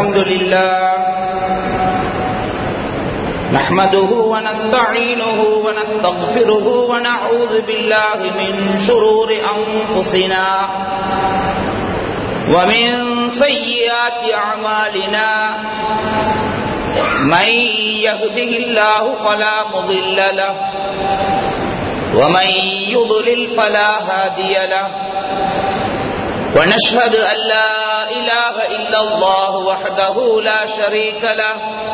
الحمد لله نحمده ونستعينه ونستغفره ونعوذ بالله من شرور أنفسنا ومن سيئات أعمالنا من يهده الله فلا مضل له ومن يضلل فلا هادي له ونشهد أن لا إله إلا الله وحده لا شريك له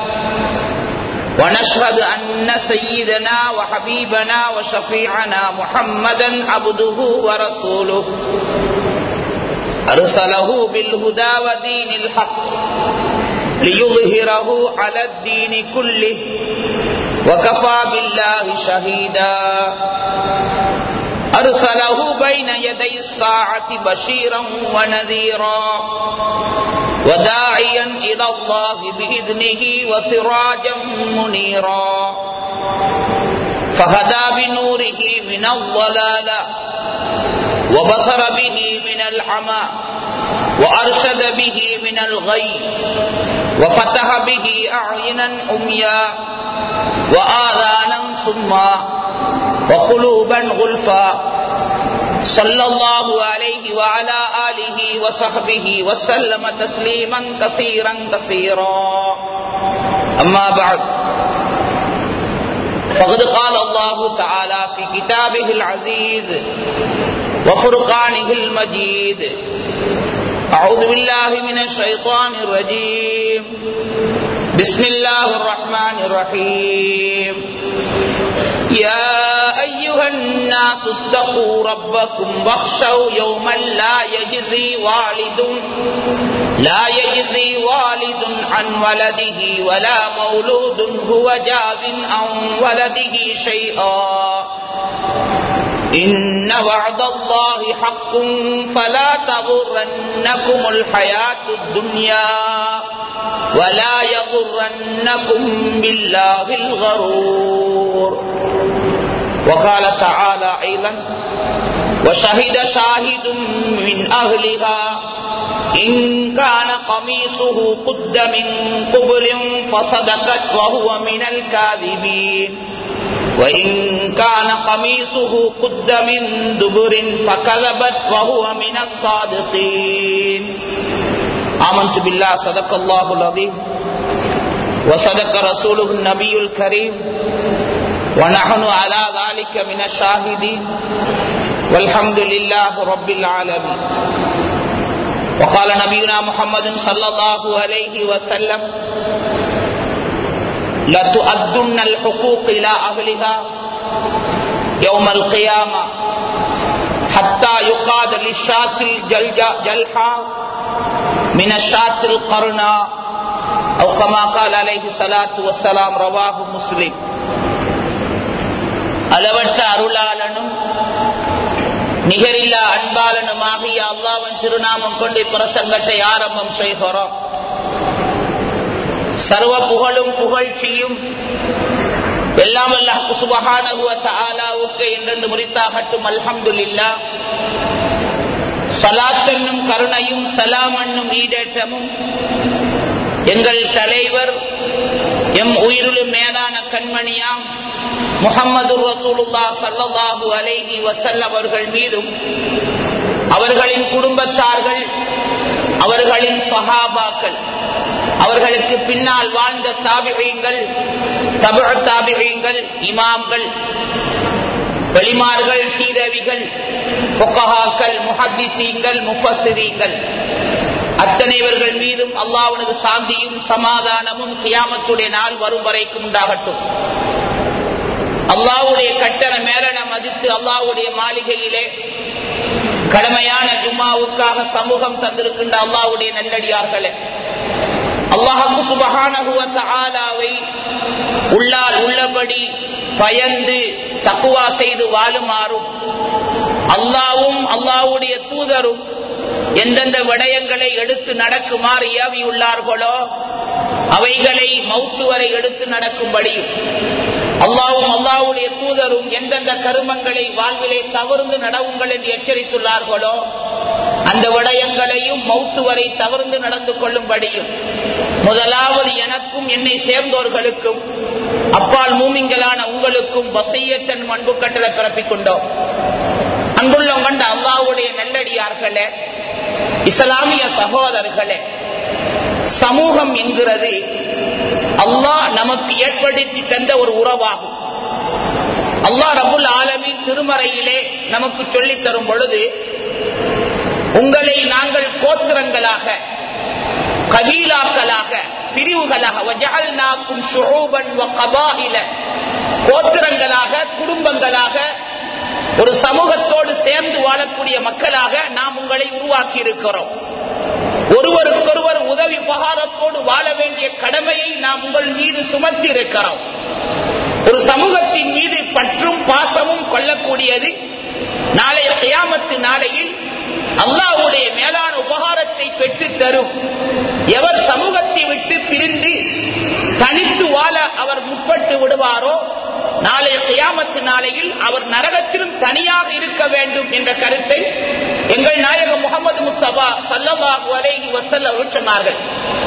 ونشهد أن سيدنا وحبيبنا وشفيعنا محمدا عبده ورسوله أرسله بالهدى ودين الحق ليظهره على الدين كله وكفى بالله شهيدا أرسله بين يدي الساعة بشيرا ونذيرا وداعيا إلى الله بإذنه وسراجا منيرا فهدى بنوره من الضلال وبصر به من العمى وأرشد به من الغي وفتح به أعينا عميا وآذانا صما وقلوبا غلفا صلى الله عليه وعلى آله وصحبه وسلم تسليما كثيرا كثيرا أما بعد فقد قال الله تعالى في كتابه العزيز وفرقانه المجيد أعوذ بالله من الشيطان الرجيم بسم الله الرحمن الرحيم يا أيها الناس اتقوا ربكم واخشوا يوما لا يجزي والد لا يجزي والد عن ولده ولا مولود هو جاز عن ولده شيئا إن وعد الله حق فلا تغرنكم الحياة الدنيا ولا يغرنكم بالله الغرور وقال تعالى أيضا وشهد شاهد من أهلها إن كان قميصه قد من قبل فصدقت وهو من الكاذبين وإن كان قميصه قد من دبر فكذبت وهو من الصادقين آمنت بالله صدق الله العظيم وصدق رسوله النبي الكريم ونحن على ذلك من الشاهدين والحمد لله رب العالمين وقال نبينا محمد صلى الله عليه وسلم لتؤدن الحقوق إلى أهلها يوم القيامة حتى يقاد للشاة الجلحة من الشاة القرنى أو كما قال عليه الصلاة والسلام رواه مسلم அளவற்ற அருளாளனும் நிகரில்லா அன்பாளனுமாகிய அல்லாவின் திருநாமம் கொண்டு பிரசங்கத்தை ஆரம்பம் செய்கிறோம் சர்வ புகழும் புகழ்ச்சியும் எல்லாம் அல்லாஹு சுபஹானவுக்கு என்றென்று முறித்தாகட்டும் அல்ஹம்துல்லா சலாத்தன்னும் கருணையும் சலாம் என்னும் ஈடேற்றமும் எங்கள் தலைவர் எம் உயிருளும் மேலான கண்மணியாம் முகம்மது ரசூலுல்லா சல்லாஹூ அலைஹி வசல்லம் அவர்கள் மீதும் அவர்களின் குடும்பத்தார்கள் அவர்களின் சஹாபாக்கள் அவர்களுக்கு பின்னால் வாழ்ந்த தாபிகைங்கள் தபுழ தாபிகைங்கள் இமாம்கள் வெளிமார்கள் ஸ்ரீதேவிகள் புக்கஹாக்கள் முஹத்திசீங்கள் முஃபசிரீங்கள் அத்தனைவர்கள் மீதும் அல்லாவுனது சாந்தியும் சமாதானமும் கியாமத்துடைய நாள் வரும் வரைக்கும் உண்டாகட்டும் அல்லாவுடைய கட்டண மேலன மதித்து அல்லாவுடைய மாளிகையிலே கடமையான ஜும்மாவுக்காக சமூகம் தந்திருக்கின்ற அல்லாவுடைய நல்லடியார்களே அல்லாஹு சுபகானகுவத்த ஆலாவை உள்ளால் உள்ளபடி பயந்து தக்குவா செய்து வாழுமாறும் அல்லாவும் அல்லாவுடைய தூதரும் எந்தெந்த விடயங்களை எடுத்து நடக்குமாறு ஏவியுள்ளார்களோ அவைகளை மௌத்து வரை எடுத்து நடக்கும்படியும் அல்லாவும் அல்லாவுடைய தூதரும் எந்தெந்த கருமங்களை வாழ்விலே தவறுந்து நடவுங்கள் என்று எச்சரித்துள்ளார்களோ அந்த விடயங்களையும் மௌத்து வரை தவிர்த்து நடந்து கொள்ளும்படியும் முதலாவது எனக்கும் என்னை சேர்ந்தோர்களுக்கும் அப்பால் மூமிங்களான உங்களுக்கும் வசையத்தன் அன்பு கட்டளை பிறப்பிக் கொண்டோம் அன்புள்ளம் கொண்ட அல்லாவுடைய நல்லடியார்களே இஸ்லாமிய சகோதரர்களே சமூகம் என்கிறது அல்லாஹ் நமக்கு ஏற்படுத்தி தந்த ஒரு உறவாகும் அல்லாஹ் ரபுல் ஆலமின் திருமறையிலே நமக்கு சொல்லித் தரும் பொழுது உங்களை நாங்கள் கோத்திரங்களாக கபீலாக்களாக பிரிவுகளாக வஜஅல்நாக்கும் ஷுஊபன் வ கபாயில கோத்திரங்களாக குடும்பங்களாக ஒரு சமூகத்தோடு சேர்ந்து வாழக்கூடிய மக்களாக நாம் உங்களை உருவாக்கி இருக்கிறோம் ஒருவருக்கொருவர் உதவி உபகாரத்தோடு வாழ வேண்டிய கடமையை நாம் உங்கள் மீது சுமத்தி இருக்கிறோம் ஒரு சமூகத்தின் மீது பற்றும் பாசமும் கொள்ளக்கூடியது நாளைய கியாமத்து நாளையில் அல்லாஹ்வுடைய மேலான உபகாரத்தை பெற்று தரும் எவர் சமூகத்தை விட்டு பிரிந்து தனித்து வாழ அவர் முற்பட்டு விடுவாரோ நாளைய கியாமத்து நாளையில் அவர் நரகத்திலும் தனியாக இருக்க வேண்டும் என்ற கருத்தை எங்கள் நாயகம் முகமது முஸ்தபா சல்லல்லாஹு அலைஹி வஸல்லம் சொன்னார்கள்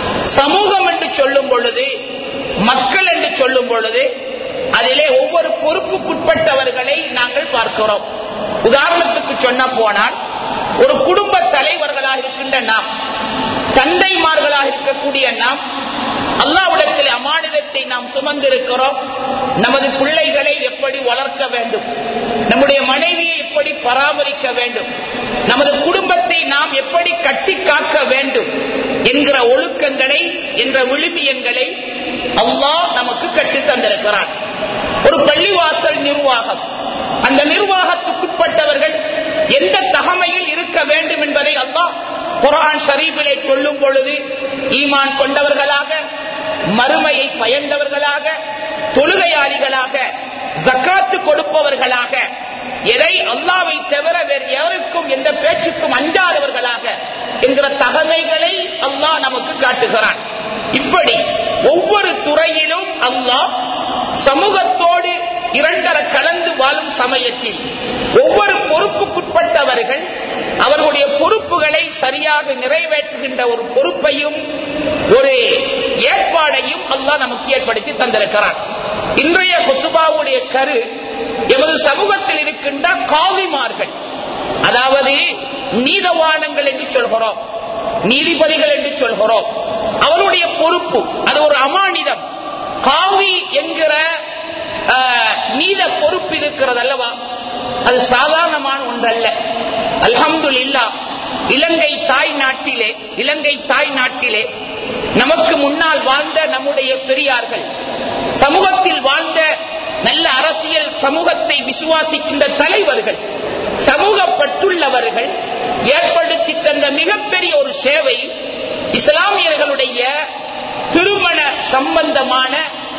சமூகம் என்று சொல்லும் பொழுது மக்கள் என்று சொல்லும் பொழுது அதிலே ஒவ்வொரு பொறுப்புக்குட்பட்டவர்களை நாங்கள் பார்க்கிறோம் உதாரணத்துக்கு சொன்ன போனால் ஒரு குடும்ப தலைவர்களாக இருக்கின்ற நாம் தந்தைமார்களாக இருக்கக்கூடிய நாம் அல்லாவிடத்தில் அமானிதத்தை நாம் சுமந்திருக்கிறோம் நமது பிள்ளைகளை எப்படி வளர்க்க வேண்டும் நம்முடைய மனைவியை எப்படி பராமரிக்க வேண்டும் நமது குடும்பத்தை நாம் எப்படி கட்டி காக்க வேண்டும் என்கிற ஒழுக்கங்களை என்ற விழுமியங்களை அல்லாஹ் நமக்கு கற்றுத் தந்திருக்கிறான் ஒரு பள்ளிவாசல் நிர்வாகம் அந்த நிர்வாகத்துக்குட்பட்டவர்கள் எந்த தகமையில் இருக்க வேண்டும் என்பதை அல்லாஹ் குரான் ஷரீஃபிலே சொல்லும் பொழுது ஈமான் கொண்டவர்களாக மறுமையை பயந்தவர்களாக தொழுகையாளிகளாக ஜக்காத்து கொடுப்பவர்களாக எதை அல்லாவை தவிர வேறு எவருக்கும் எந்த பேச்சுக்கும் அஞ்சாதவர்களாக என்கிற தகமைகளை அல்லாஹ் நமக்கு காட்டுகிறான் இப்படி ஒவ்வொரு துறையிலும் அல்லாஹ் சமூகத்தோடு இரண்டர கலந்து வாழும் சமயத்தில் ஒவ்வொரு பொறுப்புக்குட்பட்டவர்கள் அவர்களுடைய பொறுப்புகளை சரியாக நிறைவேற்றுகின்ற ஒரு பொறுப்பையும் ஒரு ஏற்பாடையும் அல்லாஹ் நமக்கு ஏற்படுத்தி தந்திருக்கிறான் இன்றைய குத்துபாவுடைய கரு எமது சமூகத்தில் இருக்கின்ற காவிமார்கள் அதாவது நீதவானங்கள் என்று சொல்கிறோம் நீதிபதிகள் என்று சொல்கிறோம் அவருடைய பொறுப்பு அது ஒரு அமானிதம் காவி என்கிற நீத பொறுப்பு இருக்கிறது அல்லவா அது சாதாரணமான ஒன்றல்ல அல்ஹம்து இல்லா இலங்கை தாய் நாட்டிலே இலங்கை தாய் நாட்டிலே நமக்கு முன்னால் வாழ்ந்த நம்முடைய பெரியார்கள் சமூகத்தில் வாழ்ந்த நல்ல அரசியல் சமூகத்தை விசுவாசிக்கின்ற தலைவர்கள் சமூகப்பட்டுள்ளவர்கள் ஏற்படுத்தி தந்த மிகப்பெரிய ஒரு சேவை இஸ்லாமியர்களுடைய திருமண சம்பந்தமான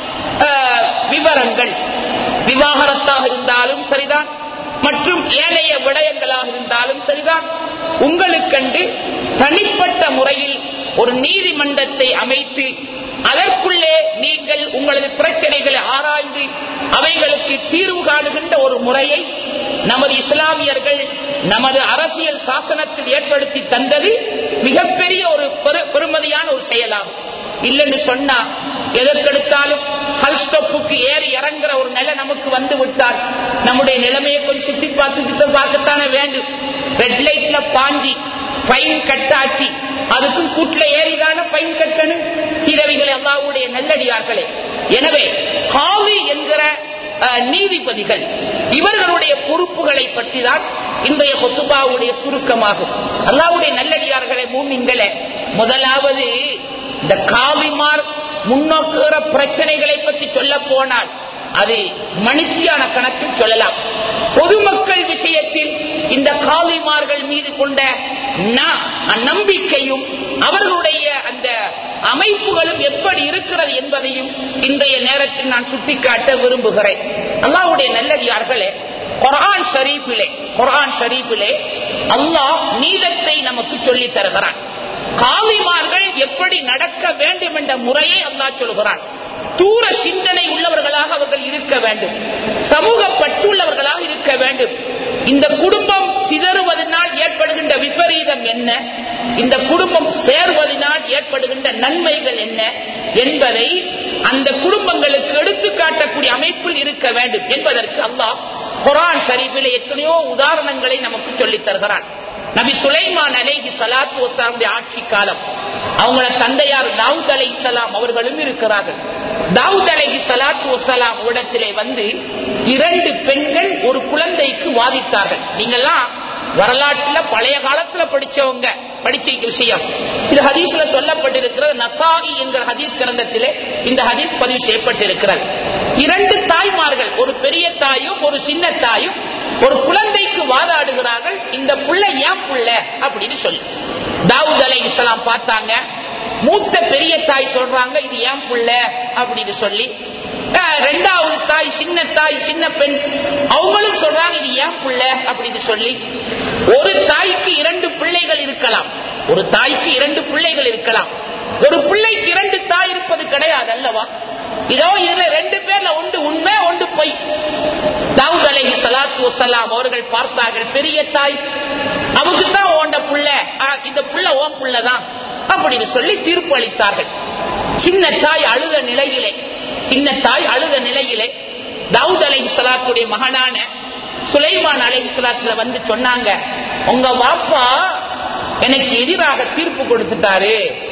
விவரங்கள் விவாகரத்தாக இருந்தாலும் சரிதான் மற்றும் ஏனைய விடயங்களாக இருந்தாலும் சரிதான் உங்களுக்கண்டு தனிப்பட்ட முறையில் ஒரு நீதிமன்றத்தை அமைத்து அதற்குள்ளே நீங்கள் உங்களது பிரச்சனைகளை ஆராய்ந்து அவைகளுக்கு தீர்வு காணுகின்ற ஒரு முறையை நமது இஸ்லாமியர்கள் நமது அரசியல் சாசனத்தில் ஏற்படுத்தி தந்தது மிகப்பெரிய ஒரு பெருமதியான ஒரு செயலாகும் இல்லைன்னு சொன்னா எதற்கெடுத்தாலும் ஹல்ஸ்டோப்புக்கு ஏறி இறங்குற ஒரு நிலை நமக்கு வந்து விட்டால் நம்முடைய நிலைமையை கொஞ்சம் சுத்தி பார்த்துக்கிட்டு பார்க்கத்தானே வேண்டும் ரெட் லைட்ல பாஞ்சி பைன் கட்டாக்கி அதுக்கும் கூட்டுல ஏறிதான பைன் கட்டணும் சீரவிகளை அல்லாவுடைய நல்லடியார்களே எனவே காவி என்கிற நீதிபதிகள் இவர்களுடைய பொறுப்புகளை பற்றி தான் இன்றைய கொத்துபாவுடைய சுருக்கமாகும் அல்லாவுடைய நல்லடியார்களே மூமிங்களே முதலாவது இந்த காவிமார் முன்னோக்குகிற பிரச்சனைகளை பற்றி சொல்ல போனால் அது மணித்தியான கணக்கில் சொல்லலாம் பொதுமக்கள் விஷயத்தில் இந்த காவிமார்கள் மீது கொண்ட நம்பிக்கையும் அவர்களுடைய அந்த அமைப்புகளும் எப்படி இருக்கிறது என்பதையும் இன்றைய நேரத்தில் நான் சுட்டிக்காட்ட விரும்புகிறேன் அல்லாவுடைய நல்லடியார்களே குரான் ஷரீஃபிலே குரான் ஷரீஃபிலே அல்லாஹ் நீதத்தை நமக்கு சொல்லித் தருகிறான் காவிமார்கள் எப்படி நடக்க வேண்டும் என்ற முறையை அல்லாஹ் சொல்கிறான் தூர சிந்தனை உள்ளவர்களாக அவர்கள் இருக்க வேண்டும் சமூக பற்றுள்ளவர்களாக இருக்க வேண்டும் இந்த குடும்பம் சிதறுவதனால் ஏற்படுகின்ற விபரீதம் என்ன இந்த குடும்பம் சேர்வதனால் ஏற்படுகின்ற நன்மைகள் என்ன என்பதை அந்த குடும்பங்களுக்கு எடுத்து காட்டக்கூடிய அமைப்பில் இருக்க வேண்டும் என்பதற்கு அல்லாஹ் குரான் ஷரீஃபில் எத்தனையோ உதாரணங்களை நமக்கு சொல்லித் தருகிறான் நபி சுலைமான் அலைஹி சலாத்து வசலாமுடைய ஆட்சி காலம் அவங்களோட தந்தையார் தாவூத் அலை சலாம் அவர்களும் இருக்கிறார்கள் தாவூத் அலைஹி சலாத்து வசலாம் இடத்திலே வந்து இரண்டு பெண்கள் ஒரு குழந்தைக்கு வாதித்தார்கள் நீங்கெல்லாம் வரலாற்றுல பழைய காலத்துல படிச்சவங்க படிச்ச விஷயம் இது ஹதீஸ்ல சொல்லப்பட்டிருக்கிறது நசாரி என்கிற ஹதீஸ் கிரந்தத்திலே இந்த ஹதீஸ் பதிவு செய்யப்பட்டிருக்கிறது இரண்டு தாய்மார்கள் ஒரு பெரிய தாயும் ஒரு சின்ன தாயும் ஒரு குழந்தைக்கு வாதாடுகிறார்கள் இந்த புள்ள ஏன் புள்ள அப்படின்னு சொல்லி தாவூத் அலை இஸ்லாம் பார்த்தாங்க மூத்த பெரிய தாய் சொல்றாங்க இது ஏன் புள்ள அப்படின்னு சொல்லி அஹ், ரெண்டாவது தாய் சின்ன தாய் சின்ன பெண் அவங்களும் சொல்றாங்க இது ஏன் புள்ள அப்படின்னு சொல்லி ஒரு தாய்க்கு இரண்டு பிள்ளைகள் இருக்கலாம் ஒரு தாய்க்கு இரண்டு பிள்ளைகள் இருக்கலாம் ஒரு பிள்ளைக்கு இரண்டு தாய் இருப்பது கிடையாது அல்லவா இதோ இதுல ரெண்டு பேர்ல ஒன்று உண்மை ஒன்று பொய் தாவூத் அலைஹி ஸலாத்து வஸலாம் அவர்கள் பார்த்தார்கள் பெரிய தாய் அவருக்கு தான் ஓண்ட புள்ள ஆ, இந்த புள்ள ஓன் புள்ளதான் அப்படின்னு சொல்லி தீர்ப்பு அளித்தார்கள் சின்ன தாய் அழுத நிலையிலே சின்ன தாய் அழுத நிலையிலே தாவூத் அலைஹி ஸலாத்துடைய மகனான சுலைமான் அலைஹி ஸலாத்துல வந்து சொன்னாங்க உங்க வாப்பா எனக்கு எதிராக தீர்ப்பு கொடுத்துட்டாரு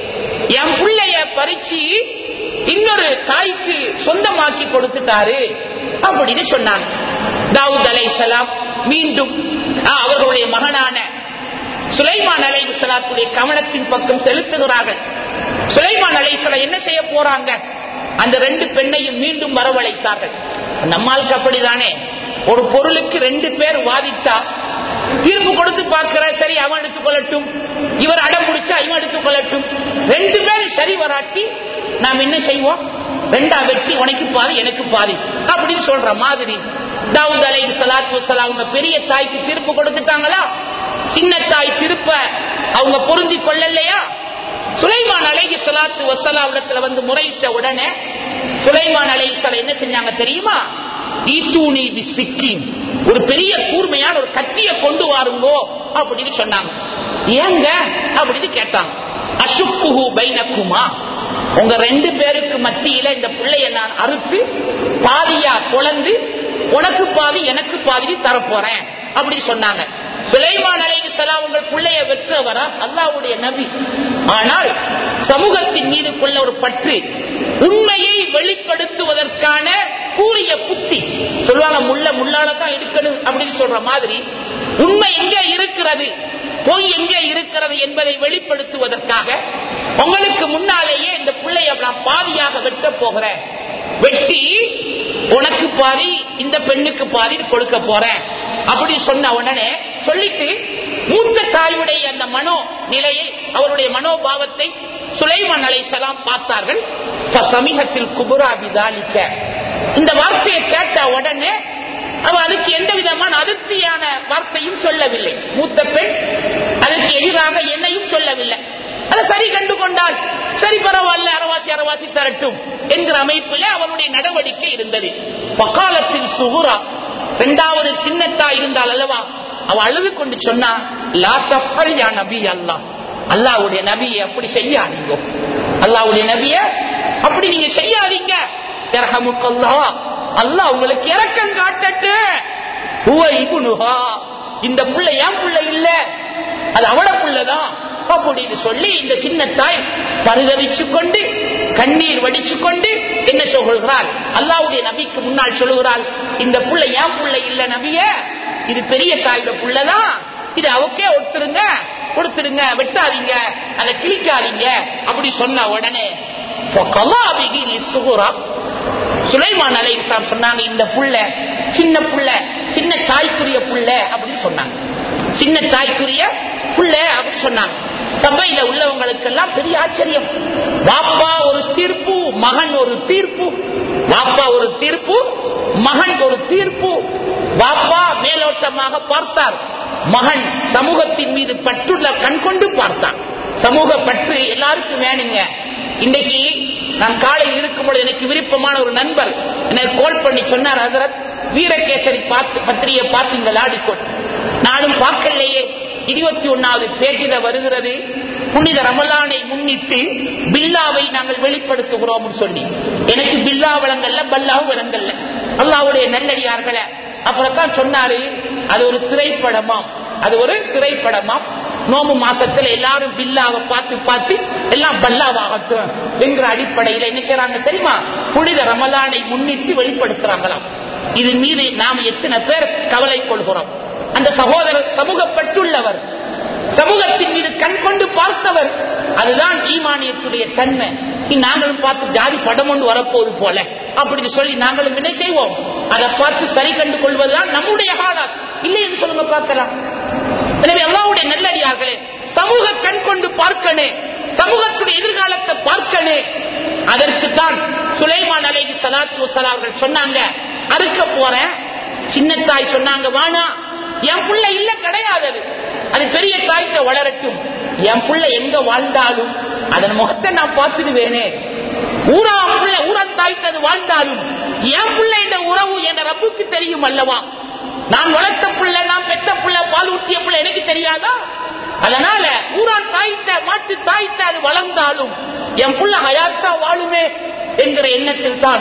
என் பிள்ளைய பறிச்சு இன்னொரு தாய்க்கு சொந்தமாக்கி கொடுத்துட்டாரு அப்படின்னு சொன்னாங்க தாவூத் அலைஹிஸ்ஸலாம் மீண்டும் ஆ, அவர்களுடைய மகனான சுலைமான் அலைஹிஸ்ஸலாத்துடைய கவனத்தின் பக்கம் செலுத்துகிறார்கள் சுலைமான் அலைஹிஸ்ஸலாம் என்ன செய்ய போறாங்க அந்த ரெண்டு பெண்ணையும் மீண்டும் வரவழைத்தார்கள் நம்மாளுக்கு அப்படிதானே ஒரு பொருளுக்கு ரெண்டு பேர் வாதித்தா தீர்ப்பு கொடுத்து பார்க்கிற சரி அவன் எடுத்துக் கொள்ளட்டும் இவர் அடம் பிடிச்சா இவன் எடுத்துக் கொள்ளட்டும் ரெண்டு பேரும் சரி வராட்டி நாம் என்ன செய்வோம் ரெண்டா வெட்டி உனக்கு பாதி எனக்கு பாதி அப்படின்னு சொல்ற மாதிரி தாவூத் அலை சலாத்து வசலாம் அவங்க பெரிய தாய்க்கு தீர்ப்பு கொடுத்துட்டாங்களா சின்ன தாய் திருப்ப அவங்க பொருந்தி கொள்ளலையா சுலைமான் அலைஹி ஸலாத்து வஸலாம் இடத்துல வந்து முறையிட்ட உடனே சுலைமான் அலைஹிஸ்ஸலாம் என்ன செஞ்சாங்க தெரியுமா ஈத்தூனி பிசிக்கின் ஒரு பெரிய கூர்மையான ஒரு கத்திய கொண்டு வாருங்கோ அப்படின்னு சொன்னாங்க ஏங்க அப்படின்னு கேட்டாங்க அசுப்புஹு பைனக்குமா உங்க ரெண்டு பேருக்கு மத்தியில இந்த பிள்ளைய நான் அறுத்து பாதியா பொளந்து உனக்கு பாதி எனக்கு பாதி தரப்போறேன் அப்படி சொன்னாங்க சுலைமான் அலைஹிஸ்ஸலாம் உங்கள் பிள்ளைய வெற்றவரா அல்லாஹ்வுடைய நபி ஆனால் சமூகத்தின் மீது கொள்ள ஒரு பற்று உண்மையை வெளிப்படுத்துவதற்கான கூறிய புத்தி சொல்லுவாங்க முள்ள முள்ளால தான் இருக்கணும் அப்படின்னு சொல்ற மாதிரி உண்மை எங்கே இருக்கிறது பொய் எங்கே இருக்கிறது என்பதை வெளிப்படுத்துவதற்காக உங்களுக்கு முன்னாலேயே இந்த பிள்ளைய நான் பாதியாக வெட்ட போகிறேன் வெட்டி உனக்கு பாதி இந்த பெண்ணுக்கு பாதி கொடுக்க போறேன் அப்படி சொன்ன உடனே சொல்லிட்டு மூத்த தாயுடைய அந்த மனோ நிலையை அவருடைய மனோபாவத்தை சுலைமான் அலைசலாம் பார்த்தார்கள் சமீகத்தில் குபுரா விதாலிக்க இந்த வார்த்தையை கேட்ட உடனே அவ அதுக்கு எந்த விதமான அதிருப்தியான வார்த்தையும் சொல்லவில்லை மூத்த பெண் அதற்கு எதிராக என்னையும் சொல்லவில்லை அதை சரி கண்டு கொண்டால் சரி பரவாயில்ல அரவாசி அரவாசி தரட்டும் என்கிற அமைப்பில் அவருடைய நடவடிக்கை இருந்தது பக்காலத்தில் சுகுரா இரண்டாவது சின்னத்தா இருந்தால் அல்லவா அவ அழுது கொண்டு சொன்னா லா தஃபல் யா நபி அல்லாஹ் அல்லாஹ்வுடைய நபியை அப்படி செய்யாதீங்க அல்லாஹ்வுடைய நபிய அப்படி நீங்க செய்யாதீங்க இரஹமுக்கல்லாஹ் அல்லாஹ் உங்களுக்கு இரக்கம் காட்டட்டு ஹுவ இப்னுஹா இந்த புள்ள என் புள்ள இல்ல அது அவட புள்ளதான் அப்படின்னு சொல்லி இந்த சின்ன தாய் பரிதவிச்சு கொண்டு கண்ணீர் வடிச்சு கொண்டு என்ன சொல்கிறாள் அல்லாவுடைய நபிக்கு முன்னால் சொல்லுகிறாள் இந்த புள்ள ஏன் புள்ள இல்ல நபிய இது பெரிய தாயோட புள்ளதான் இது அவக்கே ஒட்டுருங்க கொடுத்துடுங்க வெட்டாதீங்க அதை கிழிக்காதீங்க அப்படி சொன்ன உடனே فقضى به للصغرى சுலைமான் அலை சொன்னாங்க இந்த புள்ள சின்ன புள்ள சின்ன தாய்க்குரிய புள்ள அப்படின்னு சொன்னாங்க சின்ன தாய்க்குரிய புள்ள அப்படின்னு சொன்னாங்க சபையில உள்ளவங்களுக்கு எல்லாம் பெரிய ஆச்சரியம் வாப்பா ஒரு தீர்ப்பு மகன் ஒரு தீர்ப்பு வாப்பா ஒரு தீர்ப்பு மகன் ஒரு தீர்ப்பு வாப்பா மேலோட்டமாக பார்த்தார் மகன் சமூகத்தின் மீது பற்றுள்ள கண் கொண்டு பார்த்தான் சமூக பற்று எல்லாருக்கும் வேணுங்க இன்னைக்கு நான் காலையில் இருக்கும்பொழுது எனக்கு விருப்பமான ஒரு நண்பர் எனக்கு கால் பண்ணி சொன்னார் ஹசரத் வீரகேசரி பார்த்து பத்திரிகை பார்த்தீங்களா அடிக்கோட் நானும் பார்க்கலையே இருபத்தி ஒன்னாவது பேட்டில வருகிறது புனித ரமலானை முன்னிட்டு பில்லாவை நாங்கள் வெளிப்படுத்துகிறோம் சொல்லி எனக்கு பில்லா வழங்கல்ல பல்லாவும் வழங்கல்ல அல்லாவுடைய நல்லடியார்கள அப்புறம் தான் சொன்னாரு அது ஒரு திரைப்படமாம் அது ஒரு திரைப்படமாம் நோம்பு மாசத்துல எல்லாரும் பில்லாவை பார்த்து பார்த்து எல்லாம் பல்லாவாகட்டும் என்கிற அடிப்படையில் என்ன செய்யறாங்க தெரியுமா புனித ரமலானை முன்னிட்டு வெளிப்படுத்துறாங்களாம் இது மீது நாம் எத்தனை பேர் கவலை கொள்கிறோம் அந்த சகோதரர் சமூகப்பட்டுள்ளவர் சமூகத்தின் மீது கண் கொண்டு பார்த்தவர் அதுதான் ஈமானியத்துடைய தன்மை நாங்களும் பார்த்து ஜாதி படம் ஒன்று வரப்போது போல அப்படின்னு சொல்லி நாங்களும் என்ன செய்வோம் அதை பார்த்து சரி கண்டு கொள்வதுதான் நம்முடைய காலம் இல்லை என்று சொல்லுங்க பார்க்கலாம் எனவே அல்லாவுடைய நல்லடியார்களே சமூக கண் கொண்டு பார்க்கணே சமூகத்துடைய எதிர்காலத்தை பார்க்கணே அதற்கு தான் சுலைமான் அலைஹி சலாத்து வசலார்கள் சொன்னாங்க அறுக்க போறேன் சின்னத்தாய் சொன்னாங்க வானா என் புள்ள இல்ல கிடையாது அது அது பெரிய தாய்க்க வளரட்டும் என் புள்ள எங்க வாழ்ந்தாலும் அதன் முகத்தை நான் பார்த்துடுவேனே ஊரா புள்ள ஊரன் தாய்க்கு அது வாழ்ந்தாலும் என் புள்ள என்ற உறவு என்ற ரப்புக்கு தெரியும் அல்லவா நான் வளர்த்த புள்ள நான் பெத்த புள்ள பால் ஊற்றிய புள்ள எனக்கு தெரியாதா அதனால ஊரான் தாய்த்த மாட்டு தாய்த்த அது வளர்ந்தாலும் என் புள்ள ஹயாத்தா வாழுமே என்கிற எண்ணத்தில் தான்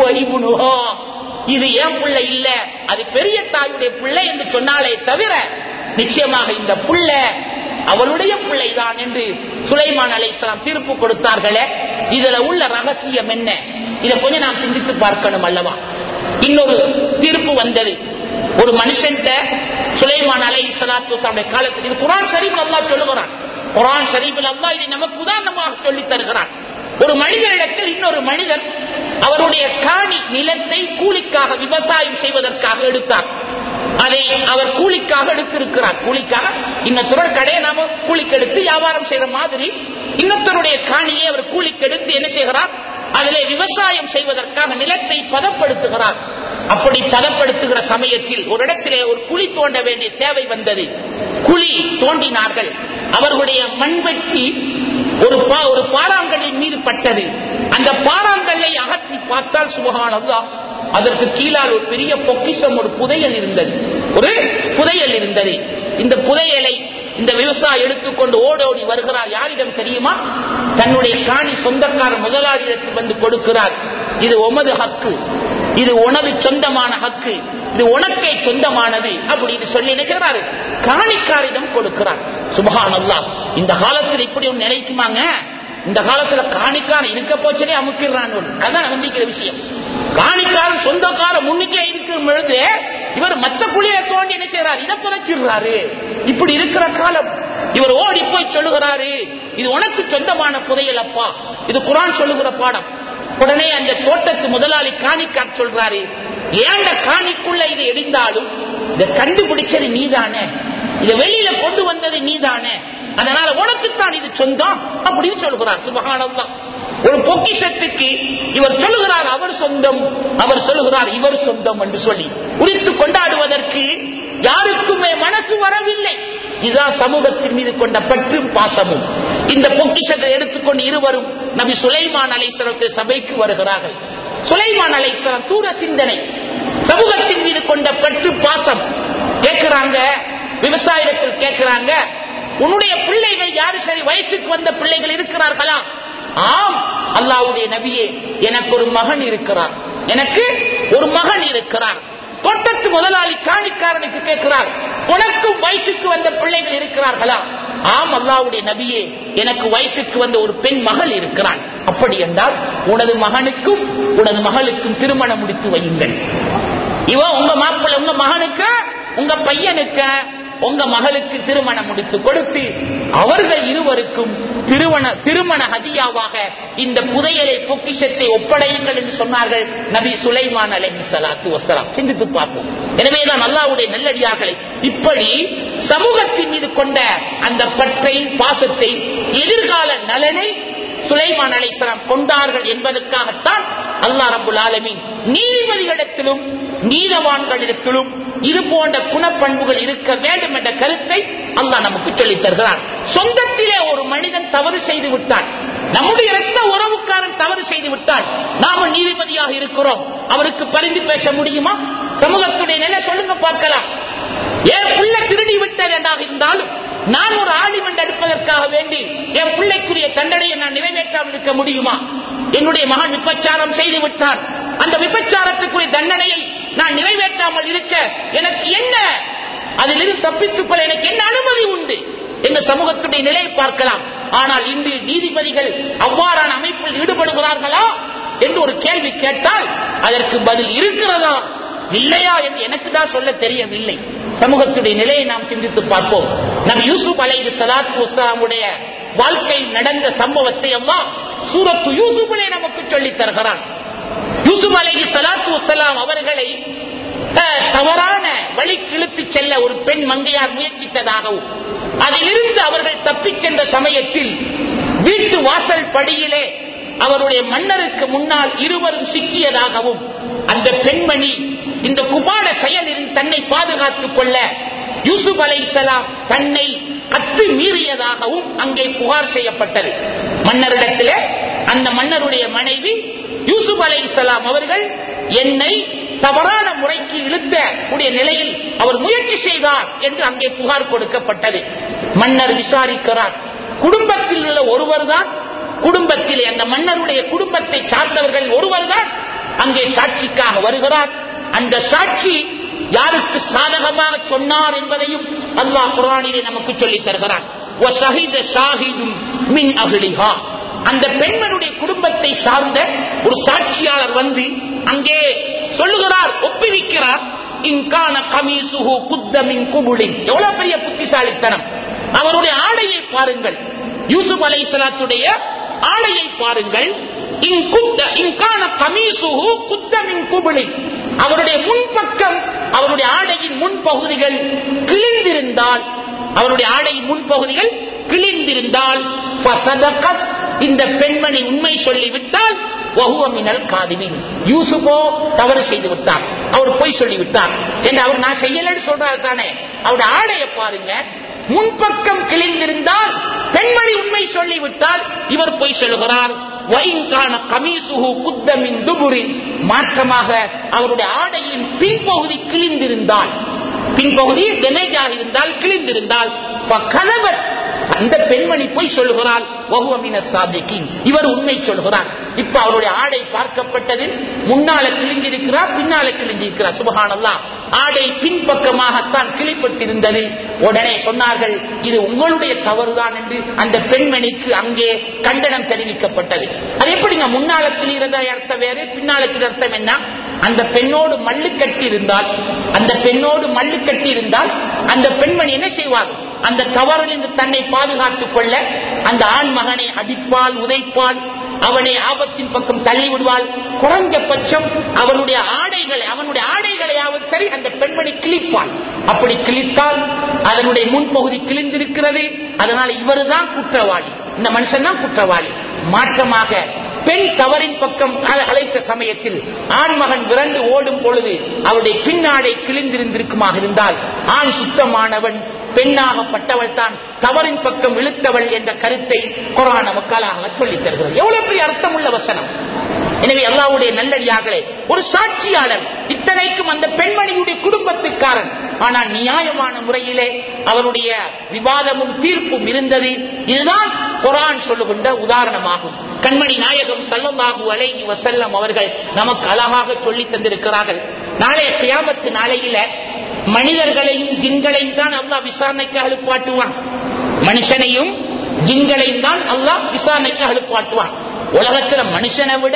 இது என் பிள்ளை இல்ல அது பெரிய தாயுடைய பிள்ளை என்று சொன்னாலே தவிர நிச்சயமாக இந்த புள்ள அவளுடைய பிள்ளைதான் என்று சுலைமான் அலை தீர்ப்பு கொடுத்தார்களே இதுல உள்ள ரகசியம் என்ன இதை கொஞ்சம் நாம் சிந்தித்து பார்க்கணும் அல்லவா இன்னொரு தீர்ப்பு வந்தது ஒரு மனுஷன் சுலைமான் அலை சலாத்து காலத்தில் இது குரான் ஷரீஃபில் அல்லா சொல்லுகிறான் குரான் ஷரீஃபில் அல்லா இதை நமக்கு உதாரணமாக சொல்லி தருகிறான் ஒரு மனிதனிடத்தில் இன்னொரு மனிதன் அவருடைய காணி நிலத்தை கூலிக்காக விவசாயம் செய்வதற்காக எடுத்தார் அதை அவர் கூலிக்காக எடுத்திருக்கிறார் கூலிக்காக இன்னொருத்தரோட கடையை நாம கூலிக்கு எடுத்து வியாபாரம் செய்யற மாதிரி இன்னொருத்தருடைய காணியை அவர் கூலிக்கு எடுத்து என்ன செய்கிறார் அதிலே விவசாயம் செய்வதற்காக நிலத்தை பதப்படுத்துகிறார் அப்படி பதப்படுத்துகிற சமயத்தில் ஒரு இடத்திலே ஒரு குழி தோண்ட வேண்டிய தேவை வந்தது குழி தோண்டினார்கள் அவர்களுடைய மண்வெட்டி ஒரு ஒரு பாறாங்கல்லின் மீது பட்டது அந்த பாறாங்கல்லை அகற்றி பார்த்தால் சுபகானதா அதற்கு கீழால் ஒரு பெரிய பொக்கிஷம் ஒரு புதையல் இருந்தது ஒரு புதையல் இருந்தது இந்த புதையலை இந்த விவசாயி எடுத்துக்கொண்டு ஓடோடி வருகிறார் யாரிடம் தெரியுமா தன்னுடைய காணி சொந்தக்கார முதலாளியிடத்தில் வந்து கொடுக்கிறார் இது உமது ஹக்கு இது உனது சொந்தமான ஹக்கு இது உனக்கே சொந்தமானது அப்படின்னு சொல்லி நினைக்கிறாரு காணிக்காரிடம் கொடுக்கிறார் சுபகான் அல்லா இந்த காலத்தில் இப்படி ஒன்று நினைக்குமாங்க இந்த காலத்துல காணிக்காரன் இருக்க போச்சனே அமுக்கிறான் அதான் வந்திக்கிற விஷயம் காணிக்காரன் சொந்தக்காரன் முன்னுக்கே இருக்கிற பொழுது இவர் மத்த குழியை தோண்டி என்ன செய்யறாரு இதை புதைச்சிடுறாரு இப்படி இருக்கிற காலம் இவர் ஓடி போய் சொல்லுகிறாரு இது உனக்கு சொந்தமான புதையல் அப்பா இது குரான் சொல்லுகிற பாடம் உடனே அந்த தோட்டத்து முதலாளி காணிக்கார் சொல்றாரு ஏண்ட காணிக்குள்ள இது எடிந்தாலும் இதை கண்டுபிடிச்சது நீதானே இதை வெளியில கொண்டு வந்தது நீதானே அதனால உனக்குத்தான் இது சொந்தம் அப்படின்னு சொல்லுகிறார் சுபகானந்தான் ஒரு பொக்கிஷத்துக்கு இவர் சொல்லுகிறார் அவர் சொந்தம் அவர் சொல்லுகிறார் இவர் சொந்தம் என்று சொல்லி உரித்து கொண்டாடுவதற்கு யாருக்குமே மனசு வரவில்லை இதுதான் சமூகத்தின் மீது கொண்ட பற்றும் பாசமும் இந்த பொக்கிஷத்தை எடுத்துக்கொண்டு இருவரும் நபி சுலைமான் அலைசலத்தை சபைக்கு வருகிறார்கள் சுலைமான் அலைசலம் தூர சிந்தனை சமூகத்தின் மீது கொண்ட பற்று பாசம் கேட்கிறாங்க விவசாயத்தில் கேட்கிறாங்க உன்னுடைய பிள்ளைகள் யாரு சரி வயசுக்கு வந்த பிள்ளைகள் இருக்கிறார்களா ஆம் அல்லாவுடைய நபியே எனக்கு ஒரு மகன் இருக்கிறார் எனக்கு ஒரு மகன் இருக்கிறார் தோட்டத்து முதலாளி காணிக்காரனுக்கு கேட்கிறார் உனக்கும் வயசுக்கு வந்த பிள்ளைகள் இருக்கிறார்களா ஆம் அல்லாவுடைய நபியே எனக்கு வயசுக்கு வந்த ஒரு பெண் மகள் இருக்கிறான் அப்படி என்றால் உனது மகனுக்கும் உனது மகளுக்கும் திருமணம் முடித்து வையுங்கள் இவ உங்க மாப்பிள்ளை உங்க மகனுக்கு உங்க பையனுக்கு உங்க மகளுக்கு திருமணம் முடித்து கொடுத்து அவர்கள் இருவருக்கும் திருமண திருமண ஹதியாவாக இந்த புதையலை பொக்கிஷத்தை ஒப்படையுங்கள் என்று சொன்னார்கள் நபி சுலைமான் அலஹி சலாத்து வசலாம் சிந்தித்து பார்ப்போம் எனவேதான் அல்லாவுடைய நல்லடியார்களை இப்படி சமூகத்தின் மீது கொண்ட அந்த பற்றை பாசத்தை எதிர்கால நலனை சுலைமான் அலைசலாம் கொண்டார்கள் என்பதற்காகத்தான் அல்லா ரபுல் ஆலமின் நீதிபதிகளிடத்திலும் நீதவான்களிடத்திலும் இது போன்ற குணப்பண்புகள் இருக்க வேண்டும் என்ற கருத்தை அல்லாஹ் நமக்கு சொல்லித் தருகிறார் சொந்தத்திலே ஒரு மனிதன் தவறு செய்து விட்டான் நம்முடைய இரத்த உறவுக்காரன் தவறு செய்து செய்து விட்டால் நாம நீதிபதியாக இருக்கிறோம் அவருக்கு பரிந்து பேச முடியுமா சமூகத்துடைய நிலை சொல்லுங்க பார்க்கலாம் என் பிள்ளை திருடி விட்டது என்றாக இருந்தாலும் நான் ஒரு ஆலிமெண்ட் எடுப்பதற்காக வேண்டி என் பிள்ளைக்குரிய தண்டனையை நான் நிறைவேற்றாமல் இருக்க முடியுமா என்னுடைய மகன் விபச்சாரம் செய்து விட்டான் அந்த விபச்சாரத்துக்குரிய தண்டனையை நான் நிறைவேற்றாமல் இருக்க எனக்கு என்ன அதிலிருந்து தப்பித்துக் கொள்ள எனக்கு என்ன அனுமதி உண்டு எங்க சமூகத்துடைய நிலையை பார்க்கலாம் ஆனால் இன்று நீதிபதிகள் அவ்வாறான அமைப்பில் ஈடுபடுகிறார்களா என்று ஒரு கேள்வி கேட்டால் அதற்கு பதில் இருக்கிறதா இல்லையா என்று எனக்கு தான் சொல்ல தெரியவில்லை சமூகத்துடைய நிலையை நாம் சிந்தித்து பார்ப்போம் நம் யூசுப் அலைஹி ஸலாத்து வஸலாமுடைய வாழ்க்கையில் நடந்த சம்பவத்தை எல்லாம் சூரத்து யூசுஃபிலே நமக்கு சொல்லித் தருகிறான் யூசுப் அலைஹி ஸலாத்து வஸலாம் அவர்களை அஹ், தவறான வழிக்கு இழுத்துச் செல்ல ஒரு பெண் மங்கையார் முயற்சித்ததாகவும் அதிலிருந்து அவர்கள் தப்பிச் சென்ற சமயத்தில் வீட்டு வாசல் படியிலே அவருடைய மன்னருக்கு முன்னால் இருவரும் சிக்கியதாகவும் அந்த பெண்மணி இந்த குபாட செயலில் தன்னை பாதுகாத்துக் கொள்ள யூசுப் அலைஹிஸ்ஸலாம் தன்னை அத்து மீறியதாகவும் அங்கே புகார் செய்யப்பட்டது மன்னரிடத்திலே அந்த மன்னருடைய மனைவி யூசுப் அலைஹிஸ்ஸலாம் அவர்கள் என்னை தவறான முறைக்கு இழுத்த கூடிய நிலையில் அவர் முயற்சி செய்தார் என்று அங்கே புகார் கொடுக்கப்பட்டது மன்னர் விசாரிக்கிறார் குடும்பத்தில் உள்ள ஒருவர்தான் குடும்பத்திலே அந்த மன்னருடைய குடும்பத்தை சார்ந்தவர்கள் ஒருவர்தான் அங்கே சாட்சிக்காக வருகிறார் அந்த சாட்சி யாருக்கு சாதகமாக சொன்னார் என்பதையும் அல்லாஹ் குரானிலே நமக்கு சொல்லித் தருகிறான் وَشَهِدَ شَاهِدٌ مِنْ أَهْلِهَا. அந்த பெண்மனுடைய குடும்பத்தை சார்ந்த ஒரு சாட்சியாளர் வந்து அங்கே சொல்லுகிறார் ஒப்புவிக்கிறார் இன்கான கமீசுஹு குத்த மின் குபுலின் எவ்வளவு பெரிய புத்திசாலித்தனம் அவருடைய ஆடையை பாருங்கள் யூசுப் அலைஹிஸ்ஸலாத்துடைய ஆடையை பாருங்கள் இன் குத்த இன்கான கமீசுஹு குத்த மின் குபுலின் அவருடைய முன்பக்கம் அவருடைய ஆடையின் முன்பகுதிகள் கிழிந்திருந்தால் அவருடைய ஆடையின் முன்பகுதிகள் கிழிந்திருந்தால் ஃபசதகத் இந்த பெண்மணி உண்மை சொல்லிவிட்டால் வஹுவ மினல் காதிமின் யூசுபோ தவறு செய்து விட்டார் அவர் பொய் சொல்லி விட்டார் என்று அவர் நான் செய்யலன்னு சொல்றாரு தானே அவருடைய ஆடையை பாருங்க முன்பக்கம் கிழிந்திருந்தால் பெண்மணி உண்மை சொல்லிவிட்டால் இவர் பொய் சொல்லுகிறார் வைங்கான கமீசுஹு குத்தமின் துபுரின் மாற்றமாக அவருடைய ஆடையின் பின்பகுதி கிழிந்திருந்தால் பின்பகுதி டேமேஜ் ஆகியிருந்தால் கிழிந்திருந்தால் கதவர் அந்த பெண்மணி போய் சொல்லுகிறாள் வஹுவ மின சாதிகின். இவர் உண்மை சொல்கிறார் இப்ப அவருடைய ஆடை பார்க்கப்பட்டது முன்னால கிழிஞ்சிருக்கிறார் பின்னால கிழிஞ்சிருக்கிறார் சுபஹானல்லா ஆடை பின்பக்கமாகத்தான் கிழிப்பட்டிருந்தது உடனே சொன்னார்கள் இது உங்களுடைய தவறுதான் என்று அந்த பெண்மணிக்கு அங்கே கண்டனம் தெரிவிக்கப்பட்டது அது எப்படிங்க முன்னால கிளியறத அர்த்தம் வேறு பின்னால கிளியற அர்த்தம் என்ன அந்த பெண்ணோடு மல்லு கட்டி இருந்தால் அந்த பெண்ணோடு மல்லு கட்டி இருந்தால் அந்த பெண்மணி என்ன செய்வார் அந்த தவறிலிருந்து தன்னை பாதுகாத்துக் கொள்ள அந்த ஆண் மகனை அடிப்பால் உதைப்பால் அவனை ஆபத்தின் பக்கம் தள்ளி விடுவாள் குறைஞ்சபட்சம் அவனுடைய ஆடைகளை அவனுடைய ஆடைகளையாவது சரி அந்த பெண்மணி கிழிப்பாள் அப்படி கிழித்தால் அதனுடைய முன்பகுதி கிழிந்திருக்கிறது அதனால இவருதான் குற்றவாளி இந்த மனுஷன் தான் குற்றவாளி மாற்றமாக பெண் தவறின் பக்கம் அழ- அழைத்த சமயத்தில் ஆண்மகன் விரண்டு ஓடும் பொழுது அவருடைய பின்னாடை கிழிந்திருந்திருக்குமாக இருந்தால் ஆண் சுத்தமானவன் பெண்ணாகப்பட்டவள் தான் தவறின் பக்கம் இழுத்தவள் என்ற கருத்தை குரான் நமக்கு அழகாக சொல்லித் தருகிறது எவ்வளவு பெரிய அர்த்தமுள்ள வசனம் எனவே அல்லாவுடைய நல்லடியார்களே ஒரு சாட்சியாளர் இத்தனைக்கும் அந்த பெண்மணியுடைய குடும்பத்துக்காரன் ஆனால் நியாயமான முறையிலே அவருடைய விவாதமும் தீர்ப்பும் இருந்தது இதுதான் குரான் சொல்லுகின்ற உதாரணமாகும் கண்மணி நாயகம் சல்லல்லாஹு அலைஹி வஸல்லம் அவர்கள் நமக்கு அழகாக சொல்லி தந்திருக்கிறார்கள் நாளைய கியாமத்து நாளையில மனிதர்களையும் ஜின்களையும் தான் அல்லாஹ் விசாரணைக்கு அழுப்பாட்டுவான் மனுஷனையும் ஜின்களையும் தான் அல்லாஹ் விசாரணைக்கு அழுப்பாட்டுவான் உலகத்துல மனுஷனை விட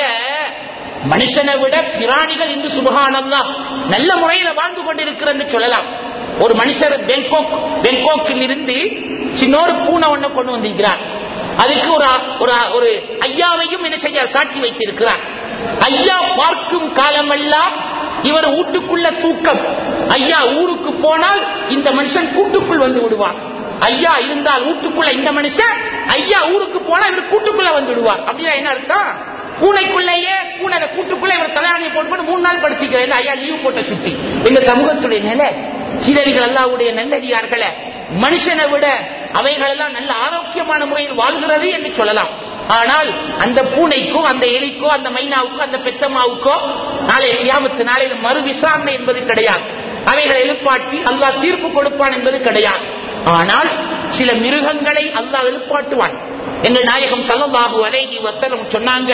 மனுஷனை விட பிராணிகள் இன்று சுபகானல்லா நல்ல முறையில வாழ்ந்து கொண்டிருக்கிறது சொல்லலாம் ஒரு மனுஷர் பெங்கோக் பெங்கோக்கில் இருந்து சின்னொரு பூனை ஒண்ணு கொண்டு வந்திருக்கிறார் அதுக்கு ஒரு ஒரு ஒரு ஐயாவையும் என்ன செய்ய சாட்சி வைத்திருக்கிறார் ஐயா பார்க்கும் காலமெல்லாம் இவர் வீட்டுக்குள்ள தூக்கம் ஐயா ஊருக்கு போனால் இந்த மனுஷன் கூட்டுக்குள் வந்து விடுவார் ஐயா இருந்தால் வீட்டுக்குள்ள இந்த மனுஷன் ஐயா ஊருக்கு போனா இவர் கூட்டுக்குள்ள வந்து விடுவார் அப்படின்னா என்ன அர்த்தம் பூனைக்குள்ளேயே பூனை கூட்டுக்குள்ள இவர் தலையாணியை போட்டு மூணு நாள் படுத்திக்கிறேன் ஐயா லீவ் போட்ட சுத்தி எங்க சமூகத்துடைய நிலை சீதரிகள் அல்லாவுடைய நல்லடியார்களே மனுஷனை விட அவைகள் எல்லாம் நல்ல ஆரோக்கியமான முறையில் வாழ்கிறது என்று சொல்லலாம் ஆனால் அந்த பூனைக்கோ அந்த எலிக்கோ அந்த மைனாவுக்கோ அந்த பெத்தம்மாவுக்கோ நாளை கியாமத்து நாளையில் மறு விசாரணை என்பது கிடையாது அவைகளை எழுப்பாட்டி அல்லாஹ் தீர்ப்பு கொடுப்பான் என்பது கிடையாது ஆனால் சில மிருகங்களை அல்லாஹ் எழுப்பாட்டுவான் எங்கள் நாயகம் சல்லல்லாஹு அலைஹி வஸல்லம் சொன்னாங்க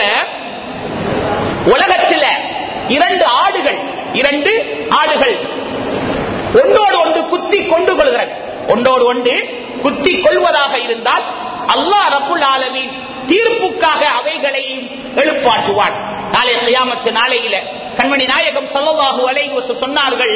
உலகத்தில் இரண்டு ஆடுகள் இரண்டு ஆடுகள் ஒன்றோடு ஒன்று குத்தி கொண்டு கொள்கிறது ஒன்றோடு ஒன்று குத்தி கொள்வதாக இருந்தால் அல்லாஹ் ரப்புல் ஆலமீன் தீர்ப்புக்காக அவைகளையும் எழுப்பாட்டுவான் நாளை கியாமத்து நாளையில கண்மணி நாயகம் ஸல்லல்லாஹு அலைஹி வஸல்லம் சொன்னார்கள்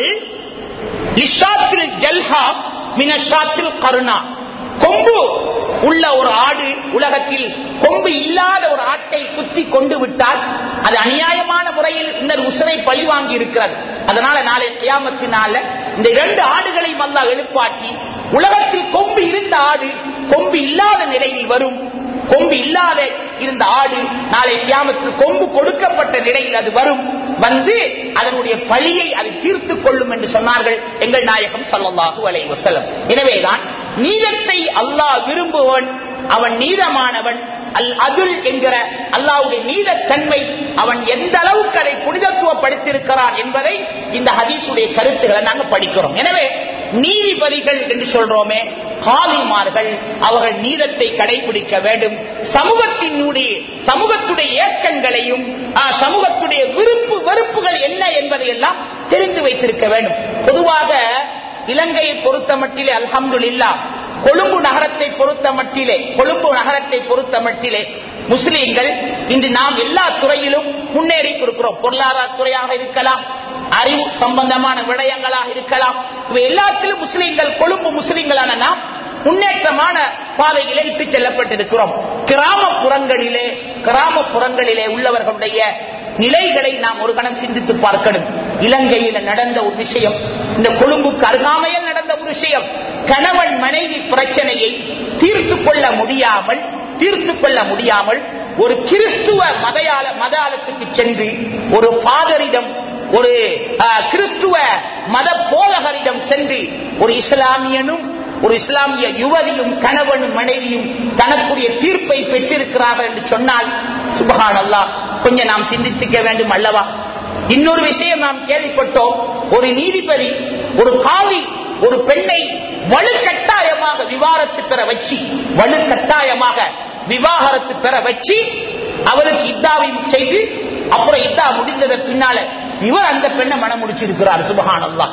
லிஷாத்தில் ஜல்ஹா மினஷாத்தில் கருணா கொம்பு உள்ள ஒரு ஆடு உலகத்தில் கொம்பு இல்லாத ஒரு ஆட்டை குத்தி கொண்டு விட்டால் அது அநியாயமான முறையில் இந்த உசுரை பழி வாங்கி இருக்கிறது அதனால நாளை கியாமத்தினால இந்த இரண்டு ஆடுகளையும் அல்லாஹ் எழுப்பாட்டி உலகத்தில் கொம்பு இருந்த ஆடு கொம்பு இல்லாத நிலையில் வரும் கொம்பு இல்லாத இருந்த ஆடு நாளை கியாமத்தில் கொம்பு கொடுக்கப்பட்ட நிலையில் அது வரும் வந்து அதனுடைய பழியை அது தீர்த்துக் கொள்ளும் என்று சொன்னார்கள் எங்கள் நாயகம் ஸல்லல்லாஹு அலைஹி வஸல்லம் எனவேதான் நீதத்தை அல்லாஹ் விரும்புவன் அவன் நீதமானவன் அல் அதுல் என்கிற அல்லாவுடைய நீதத்தன்மை அவன் எந்த அளவுக்கு அதை புனிதத்துவப்படுத்தியிருக்கிறான் என்பதை இந்த ஹதீஸுடைய கருத்துக்களை நாங்கள் படிக்கிறோம் எனவே நீதிபதிகள் என்று சொல்றோமே காலிமார்கள் அவர்கள் நீதத்தை கடைபிடிக்க வேண்டும் சமூகத்தினுடைய சமூகத்துடைய ஏக்கங்களையும் ஆ, சமூகத்துடைய விருப்பு வெறுப்புகள் என்ன என்பதை எல்லாம் தெரிந்து வைத்திருக்க வேண்டும் பொதுவாக இலங்கையை பொறுத்த மட்டிலே அல்ஹம்துலில்லா கொழும்பு நகரத்தை பொறுத்த மட்டிலே கொழும்பு நகரத்தை பொறுத்த மட்டிலே முஸ்லீம்கள் இன்று நாம் எல்லா துறையிலும் முன்னேறி கொடுக்கிறோம் பொருளாதார துறையாக இருக்கலாம் அறிவு சம்பந்தமான விடயங்களாக இருக்கலாம் இவை எல்லாத்திலும் முஸ்லீம்கள் கொழும்பு முஸ்லீம்களான நாம் முன்னேற்றமான பாதையிலே இட்டு செல்லப்பட்டிருக்கிறோம் கிராமப்புறங்களிலே கிராமப்புறங்களிலே உள்ளவர்களுடைய நிலைகளை நாம் ஒரு கணம் சிந்தித்து பார்க்கணும் இலங்கையில் நடந்த ஒரு விஷயம் இந்த கொழும்புக்கு அருகாமையில் நடந்த ஒரு விஷயம் கணவன் மனைவி பிரச்சனையை தீர்த்து கொள்ள முடியாமல் தீர்த்து கொள்ள முடியாமல் ஒரு கிறிஸ்துவ மதையாள மதாலத்துக்கு சென்று ஒரு ஃபாதரிடம் ஒரு ஆ, கிறிஸ்துவ மத போதகரிடம் சென்று ஒரு இஸ்லாமியனும் ஒரு இஸ்லாமிய யுவதியும் கணவனும் மனைவியும் தனக்குரிய தீர்ப்பை பெற்றிருக்கிறார்கள் என்று சொன்னால் சுபஹான் அல்லாஹ் கொஞ்சம் நாம் சிந்தித்துக்க வேண்டும் அல்லவா இன்னொரு விஷயம் நாம் கேள்விப்பட்டோம் ஒரு நீதிபதி ஒரு காவி ஒரு பெண்ணை வலுக்கட்டாயமாக விவாகரத்து பெற வச்சு வலுக்கட்டாயமாக விவாகரத்து பெற வச்சு அவருக்கு இத்தாவையும் செய்து அப்புறம் இத்தா முடிந்தத பின்னால இவர் அந்த பெண்ணை மனம் முடிச்சிருக்கிறார் சுபஹான் அல்லாஹ்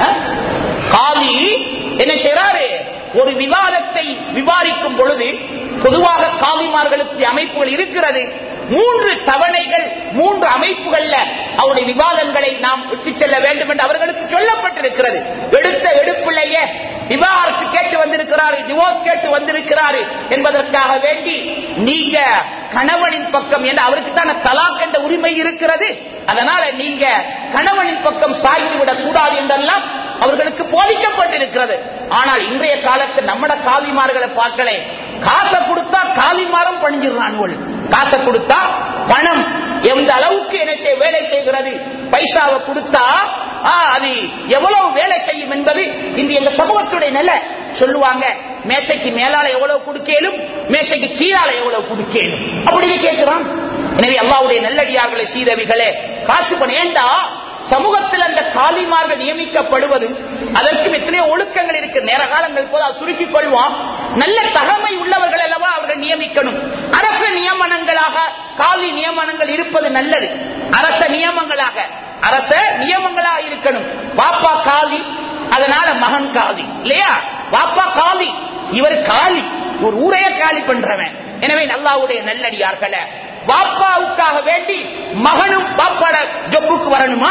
காவி என்ன செய்யறாரு ஒரு விவாதத்தை விவாதிக்கும் பொழுது பொதுவாக காவிமார்களுக்கு அமைப்புகள் இருக்கிறது மூன்று தவணைகள் மூன்று அமைப்புகள்ல அவருடைய விவாதங்களை நாம் விட்டு செல்ல வேண்டும் என்று அவர்களுக்கு சொல்லப்பட்டிருக்கிறது எடுத்த எடுப்பிலேயே விவாகரத்து கேட்டு வந்திருக்கிறாரு டிவோர்ஸ் கேட்டு வந்திருக்கிறாரு என்பதற்காக வேண்டி நீங்க கணவனின் பக்கம் என்று அவருக்கு தானே தலாக் என்ற உரிமை இருக்கிறது அதனால நீங்க கணவனின் பக்கம் சாய்ந்து விடக் கூடாது என்றெல்லாம் அவர்களுக்கு போதிக்கப்பட்டிருக்கிறது ஆனால் இன்றைய காலத்து நம்மட காலிமார்களை பார்க்கலே காசை கொடுத்தா காலிமாரம் பணிஞ்சிடறான் காசை கொடுத்தா பணம் எந்த அளவுக்கு என்ன செய்ய வேலை செய்கிறது பைசாவை கொடுத்தா ஆ, அது எவ்வளவு வேலை செய்யும் என்பது இன்று எங்க சமூகத்துடைய நிலை சொல்லுவாங்க மேசைக்கு மேலால எவ்வளவு கொடுக்கலும் மேசைக்கு கீழால எவ்வளவு கொடுக்கலும் அப்படின்னு கேட்கிறான் எனவே அல்லாவுடைய நல்லடியார்களை சீதவிகளே காசு பண்ண ஏண்டா சமூகத்தில் அந்த காலிமார்கள் நியமிக்கப்படுவதும் அதற்கும் எத்தனையோ ஒழுக்கங்கள் இருக்கு நேர காலங்கள் போது அதை சுருக்கிக் கொள்வோம் நல்ல தகமை உள்ளவர்கள் அல்லவா அவர்கள் நியமிக்கணும் அரச நியமனங்களாக காலி நியமனங்கள் இருப்பது நல்லது அரச நியமங்களாக அரச நியமங்களாக இருக்கணும் பாப்பா காலி அதனால மகன் காலி இல்லையா பாப்பா காலி இவர் காலி ஒரு ஊரையே காலி பண்றவன் எனவே அல்லாவுடைய நல்லடியார்கள பாப்பாவுக்காக வேண்டி மகனும் பாப்பாட ஜொப்புக்கு வரணுமா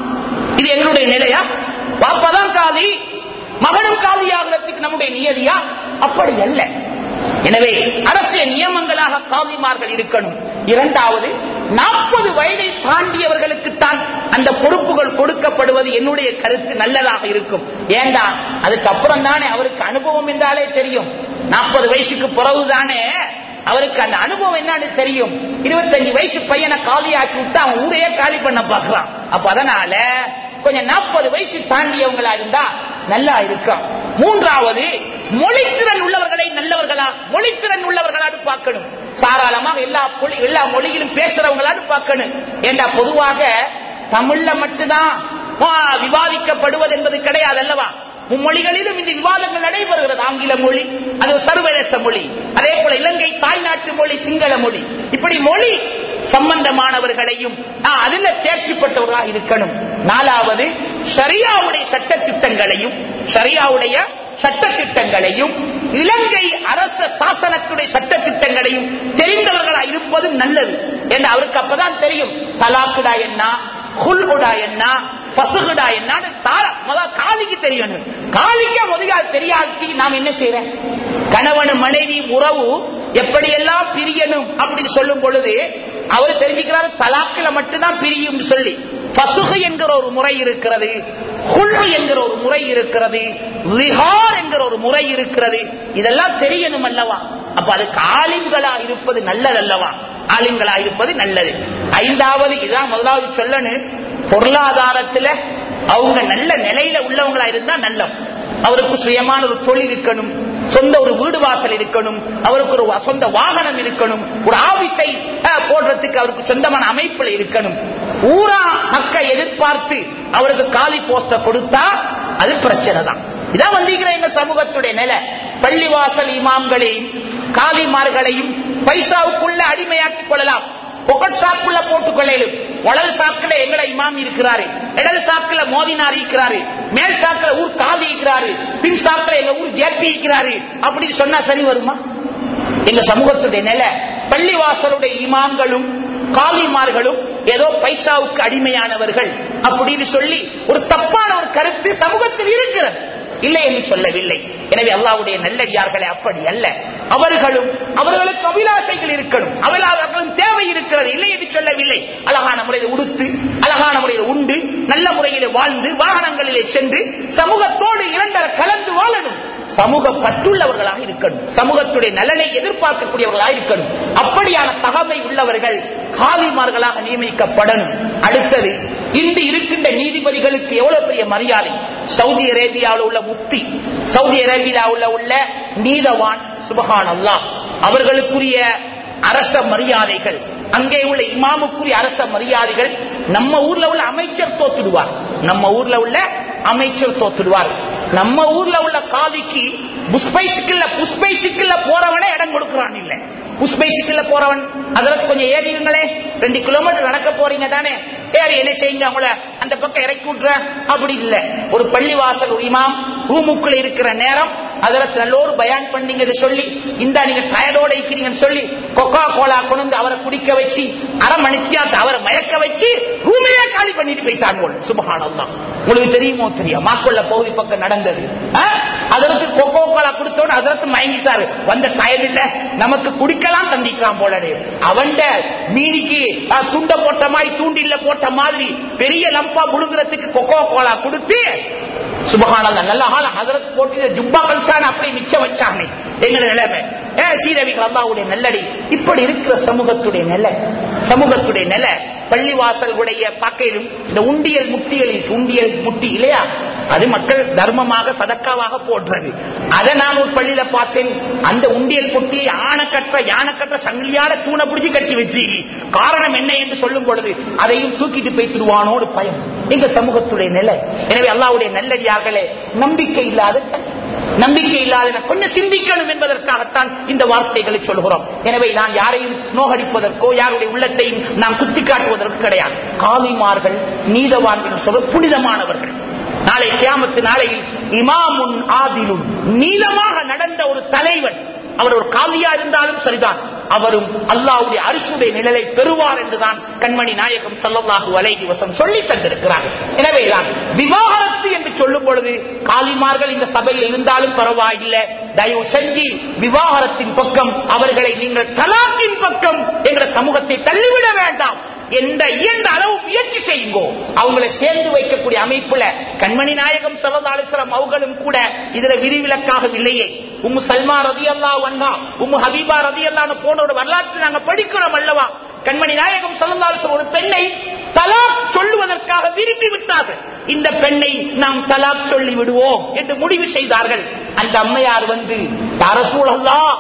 இது எங்களுடைய நிலையா பாப்பா தான் காலி மகனும் காலி ஆகிறதுக்கு நம்முடைய நியதியா அப்படி அல்ல எனவே அரசியல் நியமங்களாக காவிமார்கள் இருக்கணும் இரண்டாவது நாற்பது வயதை தாண்டியவர்களுக்குத்தான் அந்த பொறுப்புகள் கொடுக்கப்படுவது என்னுடைய கருத்து நல்லதாக இருக்கும் ஏண்டா அதுக்கப்புறம் தானே அவருக்கு அனுபவம் என்றாலே தெரியும் நாற்பது வயசுக்கு பிறகுதானே அவருக்கு அந்த அனுபவம் என்னன்னு தெரியும் இருபத்தஞ்சு வயசு பையனை காலியாக்கி விட்டு அவன் ஊரையே காலி பண்ண பார்க்கறான் அப்ப அதனால கொஞ்சம் நாற்பது வயசு தாண்டியவங்களா இருந்தா நல்லா இருக்கும் மூன்றாவது மொழித்திறன் உள்ளவர்களை நல்லவர்களா மொழித்திறன் உள்ளவர்களான்னு பார்க்கணும் சாராளமாக எல்லா மொழி எல்லா மொழியிலும் பேசுறவங்களான்னு பார்க்கணும் ஏண்டா பொதுவாக தமிழ்ல மட்டும்தான் ஆ, விவாதிக்கப்படுவது என்பது கிடையாது அல்லவா மும்மொழிகளிலும் இந்த விவாதங்கள் நடைபெறுகிறது ஆங்கில மொழி அது சர்வதேச மொழி அதே போல இலங்கை தாய்நாட்டு மொழி சிங்கள மொழி இப்படி மொழி சம்பந்தமானவர்களையும் ஆ, அதுல தேர்ச்சி பெற்றவர்களாக இருக்கணும் நாலாவது ஷரியாவுடைய சட்ட திட்டங்களையும் ஷரியாவுடைய சட்ட திட்டங்களையும் இலங்கை அரச சாசனத்துடைய சட்ட திட்டங்களையும் தெரிந்தவர்களாக இருப்பது நல்லது என்று அவருக்கு அப்பதான் தெரியும் தலாக்குடா என்ன ஹுல்குடா என்ன பசுகுடா என்னன்னு தார- முதல்ல காலிக்கு தெரியணும் காலிக்க முதலில் தெரியாததுக்கு நாம் என்ன செய்யறோம் கணவன் மனைவி உறவு எப்படியெல்லாம் பிரியணும் அப்படின்னு சொல்லும் பொழுது அவர் தெரிஞ்சுக்கிறாரு தலாக்கில மட்டும்தான் பிரியும் சொல்லி பசுகு என்கிற ஒரு முறை இருக்கிறது ஹுல்வு என்கிற ஒரு முறை இருக்கிறது ரிஹார் என்கிற ஒரு முறை இருக்கிறது இதெல்லாம் தெரியணும் அல்லவா அப்ப அதுக்கு ஆலிம்களா இருப்பது நல்லது அல்லவா ஆலிம்களா இருப்பது நல்லது ஐந்தாவது இதான் முதலாவது சொல்லணும் பொருளாதாரத்துல அவங்க நல்ல நிலையில உள்ளவங்களா இருந்தா நல்லம் அவருக்கு சுயமான ஒரு தொழில் இருக்கணும் சொந்த ஒரு வீடு வாசல் இருக்கணும் அவருக்கு ஒரு சொந்த வாகனம் இருக்கணும் ஒரு ஆபீஸை அஹ், போடுறதுக்கு அவருக்கு சொந்தமான அமைப்புல இருக்கணும் ஊரா மக்க எதிர்பார்த்து அவருக்கு காலி போஸ்ட கொடுத்தா அது பிரச்சனை தான் இதான் வந்திருக்கிற எங்க சமூகத்துடைய நிலை பள்ளிவாசல் இமாம்களையும் காலிமார்களையும் பைசாவுக்குள்ள அடிமையாக்கிக் கொள்ளலாம் பொக்கட் சாக்குள்ள போட்டுக் கொள்ளையிலும் வலது சாக்குல எங்கட இமாம் இருக்கிறாரு இடது சாக்குல மோதினார் இருக்கிறாரு மேல் சாக்குல ஊர் காதி இருக்கிறாரு பின் சாக்குல எங்க ஊர் ஜேபி இருக்கிறாரு அப்படின்னு சொன்னா சரி வருமா எங்க சமூகத்துடைய நிலை பள்ளிவாசலுடைய இமாம்களும் காலிமார்களும் ஏதோ பைசாவுக்கு அடிமையானவர்கள் அப்படின்னு சொல்லி ஒரு தப்பான ஒரு கருத்து சமூகத்தில் இருக்கிறது இல்லை என்று சொல்லவில்லை எனவே அல்லாவுடைய நல்லடியார்களே அப்படி அல்ல அவர்களும் அவர்களுக்கு அபிலாசைகள் இருக்கணும் அவர்களும் தேவை இருக்கிறது இல்லை என்று சொல்லவில்லை அழகான முறையில் உடுத்து அழகான முறையில் உண்டு நல்ல முறையில் வாழ்ந்து வாகனங்களிலே சென்று சமூகத்தோடு இரண்டர கலந்து வாழணும் சமூக பற்றுள்ளவர்களாக இருக்கணும் சமூகத்துடைய நலனை எதிர்பார்க்கக்கூடியவர்களாக இருக்கணும் அப்படியான தகமை உள்ளவர்கள் காலிமார்களாக நியமிக்கப்படணும் அடுத்தது இன்று இருக்கின்ற நீதிபதிகளுக்கு எவ்வளவு பெரிய மரியாதை சவுதி அரேபியாவில் உள்ள முஃப்தி சவுதி அரேபியாவில் உள்ள நீதவான் சுபஹான் அல்லாஹ் அவர்களுக்குரிய அரச மரியாதைகள் அங்கே உள்ள இமாமுக்குரிய அரச மரியாதைகள் நம்ம ஊர்ல உள்ள அமைச்சர் தோத்துடுவார் நம்ம ஊர்ல உள்ள அமைச்சர் தோத்துடுவார் நம்ம ஊர்ல உள்ள காதிக்கு புஷ்பைசிக்கல்ல புஷ்பைசிக்கல்ல போறவனே இடம் கொடுக்கிறான் இல்ல புஷ்பைசிக்கல்ல போறவன் அதற்கு கொஞ்சம் ஏறிடுங்களே ரெண்டு கிலோமீட்டர் நடக்க போறீங்க தானே ஏறி என்ன செய்யுங்க அவங்கள அந்த பக்கம் இறக்கி விட்டுற அப்படி இல்ல ஒரு பள்ளிவாசல் ஒரு இமாம் ரூமுக்குள்ள இருக்கிற நேரம் அதற்கு நல்லோரு பயான் பண்ணீங்கன்னு சொல்லி இந்த நீங்க டயர்டோட இருக்கிறீங்கன்னு சொல்லி கொக்கா கோலா கொண்டு வந்து அவரை குடிக்க வச்சு அரை மணித்தியா அவரை மயக்க வச்சு ரூமையே காலி பண்ணிட்டு போயிட்டாங்க சுபகானம் தான் உங்களுக்கு தெரியுமோ தெரியும் மாக்குள்ள பகுதி பக்கம் நடந்தது ஆ? அதற்கு கொக்கோ கோலா கொடுத்தோட அதற்கு மயங்கிட்டாரு வந்த டயர் இல்ல நமக்கு குடிக்கலாம் தந்திக்கலாம் போல அவன்ட மீனிக்கு ஆ, துண்ட போட்ட மாதிரி தூண்டில்ல போட்ட மாதிரி பெரிய லம்பா முழுங்குறதுக்கு கொக்கோ கோலா கொடுத்து சுபகானந்த நல்ல ஆள் ஹசரத் போட்டு ஜுப்பா கல்சான் அப்படி மிச்சம் வச்சானே எங்களை நிலைமை ஏ சீதவிகள் அல்லாவுடைய நல்லடி இப்படி இருக்கிற சமூகத்துடைய நிலை சமூகத்துடைய நிலை பள்ளிவாசல்களுடைய பாக்கையிலும் இந்த உண்டியல் முட்டிகள் இருக்கு உண்டியல் முட்டி இல்லையா அது மக்கள் தர்மமாக சதக்காவாக போடுறது அதை நான் ஒரு பள்ளியில பார்த்தேன் அந்த உண்டியல் பொட்டியை ஆனக்கற்ற யானக்கற்ற சங்கிலியால தூணை பிடிச்சி கட்டி வச்சு காரணம் என்ன என்று சொல்லும் பொழுது அதையும் தூக்கிட்டு போய்த்துடுவானோடு பயம் எங்க சமூகத்துடைய நிலை எனவே அல்லாவுடைய நல்லடியார்களே நம்பிக்கை இல்லாத நம்பிக்கை இல்லாத கொஞ்சம் சிந்திக்கணும் என்பதற்காகத்தான் இந்த வார்த்தைகளை சொல்கிறோம் எனவே நான் யாரையும் நோகடிப்பதற்கோ யாருடைய உள்ளத்தையும் நாம் குத்தி காட்டுவதற்கு கிடையாது காலிமார்கள் நீதவான்கள் சொல்ல புனிதமானவர்கள் நாளை கியாமத்து நாளையில் இமாமுன் ஆதிலும் நீளமாக நடந்த ஒரு தலைவன் அவர் ஒரு காலியா இருந்தாலும் சரிதான் அவரும் அல்லாவுடைய அரிசுடைய நிழலை பெறுவார் என்றுதான் கண்மணி நாயகம் சல்லல்லாஹு அலைஹி வசம் சொல்லி தந்திருக்கிறார் எனவேதான் விவாகரத்து என்று சொல்லும் பொழுது காலிமார்கள் இந்த சபையில் இருந்தாலும் பரவாயில்லை தயவு செஞ்சு விவாகரத்தின் பக்கம் அவர்களை நீங்கள் தலாக்கின் பக்கம் என்ற சமூகத்தை தள்ளிவிட வேண்டாம் எந்த இயன்ற அளவு முயற்சி செய்யுங்கோ அவங்களை சேர்ந்து வைக்கக்கூடிய அமைப்புல கண்மணி நாயகம் சல்லதாலிஸ்வரம் அவர்களும் கூட இதுல விதிவிலக்காகவில்லையே உம்மு சல்மா ரதி அல்லா வண்ணா உம்மு ஹபீபா ரதி அல்லான்னு போன ஒரு வரலாற்று நாங்க படிக்கிறோம் அல்லவா கண்மணி நாயகம் சல்லதாலிஸ்வரம் ஒரு பெண்ணை தலாக் சொல்லுவதற்காக விரும்பி விட்டார்கள் இந்த பெண்ணை நாம் தலாக் சொல்லி விடுவோம் என்று முடிவு செய்தார்கள் அந்த அம்மையார் வந்து அரசூழல்லா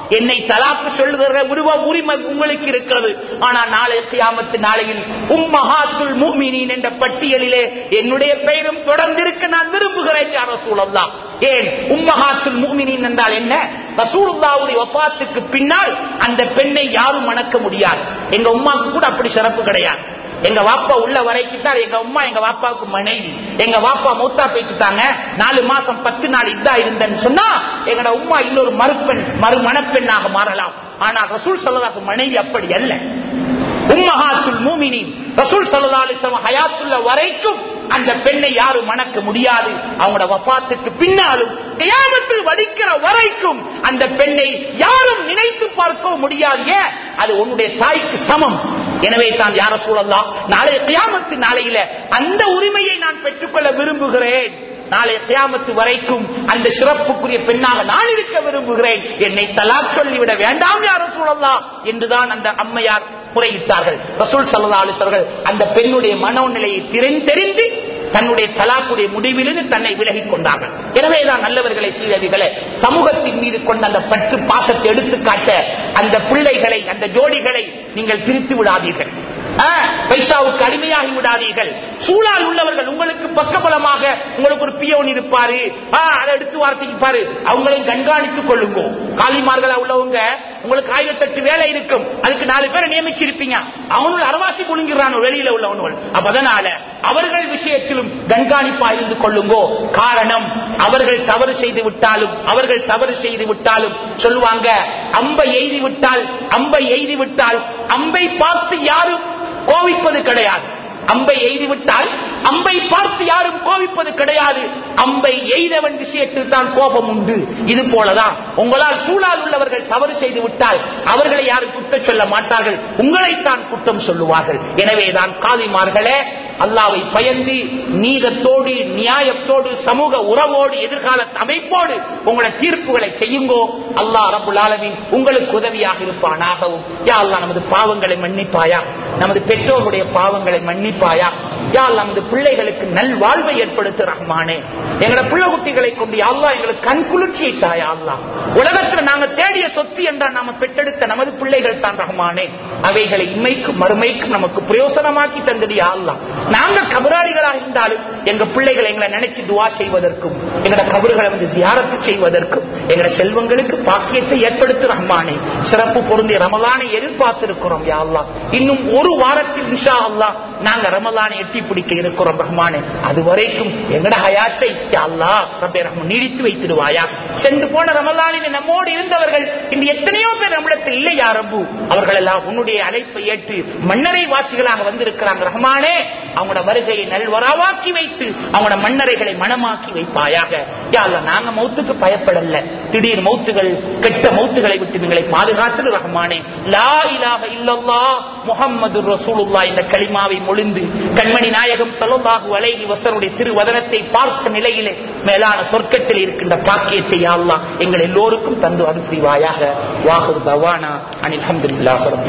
என்னை தலாக்கு சொல்லுகிற உருவ உரிமை உங்களுக்கு இருக்கிறது ஆனால் நாளை கியாமத்து நாளையில் உம்மஹாத்துல் மூமினின் என்ற பட்டியலிலே என்னுடைய பெயரும் தொடர்ந்து இருக்க நான் விரும்புகிறேன் யார சூழல்லாம் ஏன் உம்மஹாத்துல் மூமினின் என்றால் என்ன ரசூலுல்லாவுடைய வஃபாத்துக்கு பின்னால் அந்த பெண்ணை யாரும் மணக்க முடியாது எங்க உமாக்கு கூட அப்படி சிறப்பு கிடையாது எங்க வாப்பா உள்ள வரைக்கும் தான் எங்க அம்மா எங்க வாப்பாவுக்கு மனைவி எங்க வாப்பா மூத்தா பேசிட்டாங்க நாலு மாசம் பத்து நாள் இதா இருந்தேன்னு சொன்னா எங்கட உம்மா இன்னொரு மறுப்பெண் மறு மணப்பெண்ணாக மாறலாம் ஆனால் ரசூல் சல்லதாக மனைவி அப்படி அல்ல உம்மஹாத்துல் மூமினின் ரசூல் சல்லா அலிஸ்லாம் ஹயாத்துள்ள வரைக்கும் அந்த பெண்ணை யாரும் மணக்க முடியாது அவங்களோட வஃபாத்துக்கு பின்னாலும் கியாமத்தில் வடிக்கிற வரைக்கும் அந்த பெண்ணை யாரும் நினைத்து பார்க்கவும் முடியாது ஏன் அது உன்னுடைய தாய்க்கு சமம் எனவே தான் யார சூழல்லாம் நாளைய கியாமத்து நாளையில அந்த உரிமையை நான் பெற்றுக்கொள்ள விரும்புகிறேன் நாளைய கியாமத்து வரைக்கும் அந்த சிறப்புக்குரிய பெண்ணாக நான் இருக்க விரும்புகிறேன் என்னை தலாக் சொல்லிவிட வேண்டாம் யார சூழல்லாம் என்றுதான் அந்த அம்மையார் முறையிட்டார்கள் ரசூல் சல்லா அலிசர்கள் அந்த பெண்ணுடைய மனோநிலையை திறன் தெரிந்து தன்னுடைய தலாக்குடைய முடிவிலிருந்து தன்னை விலகிக் கொண்டார்கள் எனவேதான் நல்லவர்களை சீரவிகளை சமூகத்தின் மீது கொண்ட அந்த பற்று பாசத்தை எடுத்துக்காட்ட அந்த பிள்ளைகளை அந்த ஜோடிகளை நீங்கள் பிரித்து விடாதீர்கள் பைசாவுக்கு அடிமையாகி விடாதீர்கள் சூழால் உள்ளவர்கள் உங்களுக்கு பக்கபலமாக உங்களுக்கு ஒரு பியோன் இருப்பாரு அதை எடுத்து வார்த்தைப்பாரு அவங்களையும் கண்காணித்துக் கொள்ளுங்க காலிமார்களா உள்ளவங்க உங்களுக்கு ஆயிரத்தெட்டு வேலை இருக்கும் அதுக்கு நாலு பேரை நியமிச்சிருப்பீங்க அவனுள் அரவாசி முழுங்கிறான் வெளியில உள்ளவனுள் அப்ப அதனால அவர்கள் விஷயத்திலும் கண்காணிப்பா இருந்து கொள்ளுங்கோ காரணம் அவர்கள் தவறு செய்து விட்டாலும் அவர்கள் தவறு செய்து விட்டாலும் சொல்லுவாங்க அம்பை எய்தி விட்டால் அம்பை எய்தி விட்டால் அம்பை பார்த்து யாரும் கோவிப்பது கிடையாது அம்பை எய்துவிட்டால் அம்பை பார்த்து யாரும் கோவிப்பது கிடையாது அம்பை எய்தவன் விஷயத்தில் தான் கோபம் உண்டு இது போலதான் உங்களால் சூழால் உள்ளவர்கள் தவறு செய்து விட்டால் அவர்களை யாரும் குத்த சொல்ல மாட்டார்கள் உங்களைத்தான் குற்றம் சொல்லுவார்கள் எனவேதான் காதிமார்களே அல்லாவை பயந்து நீதத்தோடு நியாயத்தோடு சமூக உறவோடு எதிர்கால அமைப்போடு உங்களோட தீர்ப்புகளை செய்யுங்கோ அல்லா ரபுல் ஆலமின் உங்களுக்கு உதவியாக இருப்பானாகவும் யா அல்லா நமது பாவங்களை மன்னிப்பாயா நமது பெற்றோருடைய பாவங்களை மன்னிப்பாயா யா அல்லா நமது பிள்ளைகளுக்கு நல் வாழ்வை ஏற்படுத்து ரஹ்மானே எங்களோட பிள்ளை குட்டிகளை கொண்டு அல்லா எங்களுக்கு கண் குளிர்ச்சியை தாயா அல்லா உலகத்துல நாங்க தேடிய சொத்து என்றால் நாம பெற்றெடுத்த நமது பிள்ளைகள் தான் ரஹ்மானே அவைகளை இம்மைக்கும் மறுமைக்கும் நமக்கு பிரயோசனமாக்கி தந்தடியா அல்லா நாங்க கபராளிகளாக இருந்தாலும் எங்க பிள்ளைகளை எங்களை நினைச்சு துவா செய்வதற்கும் எங்களோட கபறுகளை வந்து ஜியாரத்து செய்வதற்கும் எங்களோட செல்வங்களுக்கு பாக்கியத்தை ஏற்படுத்த ரஹ்மானே சிறப்பு பொருந்திய ரமலானை எதிர்பார்த்திருக்கிறோம் யா அல்லா இன்னும் ஒரு வாரத்தில் இன்ஷா அல்லா நாங்க ரமலானை எட்டி பிடிக்க இருக்கிறோம் ரஹ்மானே அது வரைக்கும் எங்கட ஹயாத்தை யா அல்லா ரப்பே ரஹ்மான் நீடித்து வைத்திடுவாயா சென்று போன ரமலானில் நம்மோடு இருந்தவர்கள் இன்று எத்தனையோ பேர் நம்மிடத்தில் இல்லை யா ரப்பு அவர்கள் எல்லாம் உன்னுடைய அழைப்பை ஏற்று மன்னரை வாசிகளாக வந்திருக்கிறாங்க ரஹ்மானே அவங்களோட வருகையை நல்வராவாக்கி வைத்து அவங்களோட மன்னரைகளை மனமாக்கி வைப்பாயாக யாழ்ல நாங்க மௌத்துக்கு பயப்படல திடீர் மௌத்துகள் கெட்ட மௌத்துகளை விட்டு எங்களை பாதுகாத்து ரஹ்மானே லா இலாக இல்லல்லா முகம்மது ரசூலுல்லா இந்த களிமாவை மொழிந்து கண்மணி நாயகம் சல்லல்லாஹு அலைஹி வஸல்லுடைய திருவதனத்தை பார்த்த நிலையிலே மேலான சொர்க்கத்தில் இருக்கின்ற பாக்கியத்தை யாழ்லா எங்கள் எல்லோருக்கும் தந்து அருள் புரிவாயாக வாஹு தவானா அனில் அஹமதுல்லாஹ்